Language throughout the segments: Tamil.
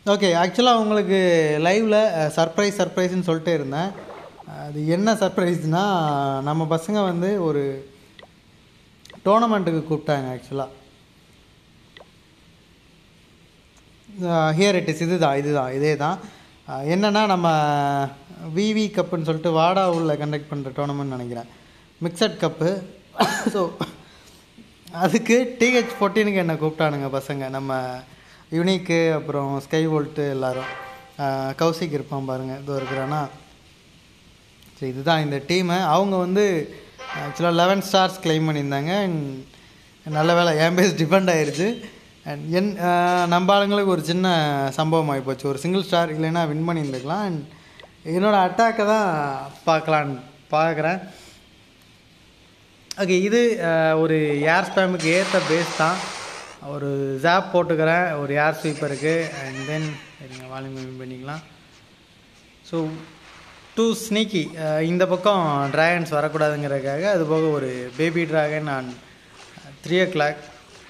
ஓகே ஆக்சுவலாக உங்களுக்கு லைவில் சர்ப்ரைஸ் சர்ப்ரைஸ்னு சொல்லிட்டே இருந்தேன் அது என்ன சர்ப்ரைஸ்னால் நம்ம பசங்க வந்து ஒரு டோர்னமெண்ட்டுக்கு கூப்பிட்டாங்க ஆக்சுவலாக ஹியர் இட் இஸ் இதுதான் இதுதான் இதே தான் என்னென்னா நம்ம விவி கப்புன்னு சொல்லிட்டு வாடா உள்ள கண்டக்ட் பண்ணுற டோர்னமெண்ட் நினைக்கிறேன் மிக்சட் கப்பு ஸோ அதுக்கு டிஹெச் ஃபோர்டீனுக்கு என்னை கூப்பிட்டானுங்க பசங்க நம்ம யுனிக்கு அப்புறம் ஸ்கை வோல்ட்டு எல்லாரும் அஹ் கௌசிக் இருப்பான் பாருங்கள் இதோ இருக்கிறானா சரி இதுதான் இந்த டீமு அவங்க வந்து ஆக்சுவலாக லெவன் ஸ்டார்ஸ் கிளைம் பண்ணியிருந்தாங்க And நல்ல வேலை என் பேஸ் டிபெண்ட் ஆயிருச்சு அண்ட் என் அஹ் நம்ம ஆளுங்களுக்கு ஒரு சின்ன சம்பவம் ஆகி போச்சு ஒரு சிங்கிள் ஸ்டார் இல்லைன்னா வின் பண்ணியிருந்துக்கலாம் அண்ட் என்னோடய அட்டாக்கை தான் பார்க்கலான்னு பார்க்குறேன் ஓகே இது அஹ், ஒரு ஏர் ஸ்பேமுக்கு ஏற்ற பேஸ் தான் ஒரு ஜாப் போட்டுக்கிறேன் ஒரு ஏர் ஸ்வீப்பருக்கு அண்ட் தென் நீங்கள் வால்யூம் பண்ணிக்கலாம் ஸோ டூ ஸ்னீக்கி இந்த பக்கம் ட்ராகன்ஸ் வரக்கூடாதுங்கிறதுக்காக அது போக ஒரு baby dragon and three o'clock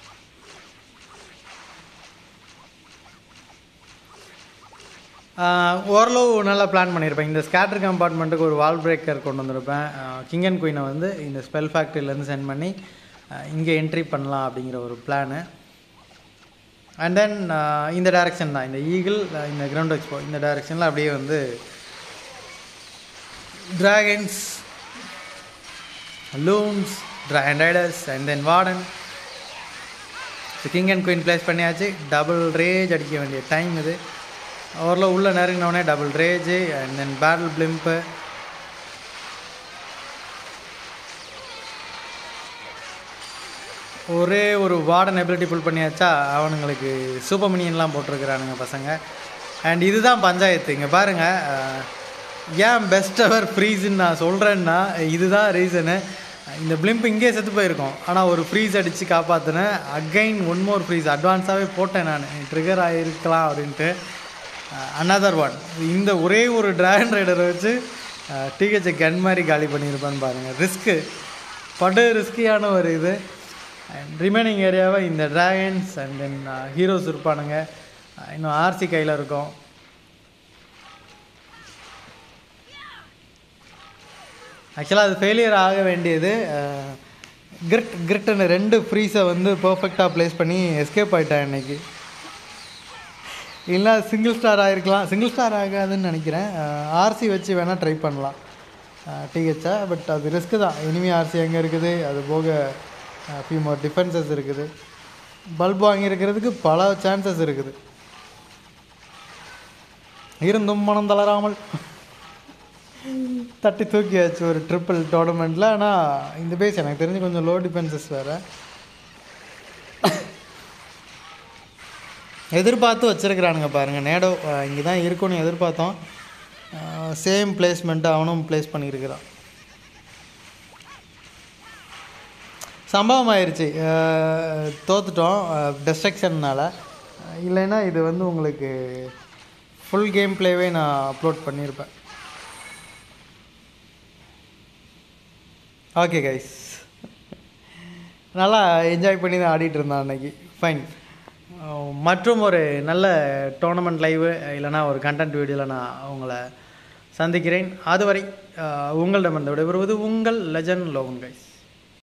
ஓரளவு நல்லா பிளான் பண்ணியிருப்பேன் இந்த ஸ்கேட்டர் கம்பார்ட்மெண்ட்டுக்கு ஒரு வால் பிரேக்கர் கொண்டு வந்திருப்பேன் கிங் அண்ட் குயினை வந்து இந்த ஸ்பெல் ஃபேக்ட்ரியிலேருந்து சென்ட் பண்ணி இங்கே என்ட்ரி பண்ணலாம் அப்படிங்கிற ஒரு பிளானு அண்ட் தென் இந்த டைரெக்ஷன் தான் இந்த ஈகிள் இந்த கிரவுண்ட் எக்ஸ்போ இந்த டைரெக்ஷனில் அப்படியே வந்து dragons loons dragon riders and then warden king and queen place பண்ணியாச்சு டபுள் ரேஜ் அடிக்க வேண்டிய டைம் இது ஓரளவு உள்ளே நெருங்கினோடனே double rage and then battle blimp ஒரே ஒரு வார்டன் எபிலிட்டி புல் பண்ணியாச்சா அவனுங்களுக்கு சூப்பர் மினியன்லாம் போட்டிருக்கிறானுங்க பசங்க அண்ட் இதுதான் பஞ்சாயத்து இங்கே பாருங்கள் அஹ், ஏன் பெஸ்ட் எவர் ஃப்ரீஸ்ன்னு நான் சொல்கிறேன்னா இதுதான் ரீசனு இந்த பிளிம்ப் இங்கே செத்து போயிருக்கோம் ஆனால் ஒரு ஃப்ரீஸ் அடித்து காப்பாற்றினேன் அகைன் ஒன் மோர் ஃப்ரீஸ் அட்வான்ஸாகவே போட்டேன் நான் ட்ரிகர் ஆகிருக்கலாம் அப்படின்ட்டு அனதர் ஒன் இந்த ஒரே ஒரு டிராகன் ரைடரை வச்சு டிஹெச்சை கன் மாதிரி காலி பண்ணியிருப்பான்னு பாருங்கள் ரிஸ்க்கு படு ரிஸ்கியான ஒரு இது அண்ட் ரிமைனிங் ஏரியாவை இந்த டிராகன்ஸ் அண்ட் தென் ஹீரோஸ் இருப்பானுங்க அஹ் இன்னும் ஆர்சி கையில் இருக்கும் ஆக்சுவலாக அது ஃபெயிலியர் ஆக வேண்டியது கிரிட் கிரிட்டுன்னு ரெண்டு ஃப்ரீஸை வந்து பர்ஃபெக்டாக ப்ளேஸ் பண்ணி எஸ்கேப் ஆகிட்டேன் இன்னைக்கு இல்லை சிங்கிள் ஸ்டார் ஆகிருக்கலாம் சிங்கிள் ஸ்டார் ஆகாதுன்னு நினைக்கிறேன் ஆர்சி வச்சு வேணால் ட்ரை பண்ணலாம் டிஹெச்சை பட் அது ரிஸ்க்கு தான் இனிமே ஆர்சி எங்கே இருக்குது அது போக ஃபியூ மோர் டிஃபென்சஸ் இருக்குது பல்ப் வாங்கியிருக்கிறதுக்கு பல சான்சஸ் இருக்குது இருந்தும் மனம் தளராமல் தட்டி தூக்கியாச்சு ஒரு ட்ரிப்பிள் டோர்னமெண்ட்டில் ஆனால் இந்த பேஸ் எனக்கு தெரிஞ்சு கொஞ்சம் லோ டிஃபென்சஸ் வேறு எதிர்பார்த்து வச்சுருக்கிறானுங்க பாருங்கள் நேடோ இங்கே தான் இருக்கும்னு எதிர்பார்த்தோம் சேம் பிளேஸ்மெண்ட்டு அவனும் ப்ளேஸ் பண்ணியிருக்கிறான் சம்பவம் ஆயிடுச்சு அஹ், தோத்துட்டோம் டெஸ்ட்ரக்ஷன்னால் இல்லைன்னா இது வந்து உங்களுக்கு ஃபுல் கேம் ப்ளேவே நான் அப்லோட் பண்ணியிருப்பேன் ஓகே கைஸ் நல்லா என்ஜாய் பண்ணி தான் ஆடிட்டு இருந்தான் அன்னைக்கு ஃபைன் மற்றும் ஒரு நல்ல டோர்னமெண்ட் லைவு இல்லைனா ஒரு கண்டென்ட் வீடியோவில் நான் உங்களை சந்திக்கிறேன் அதுவரை அஹ், உங்களிடமிருந்து விடைபெறுவது உங்கள் லெஜண்ட் லோகன் கைஸ்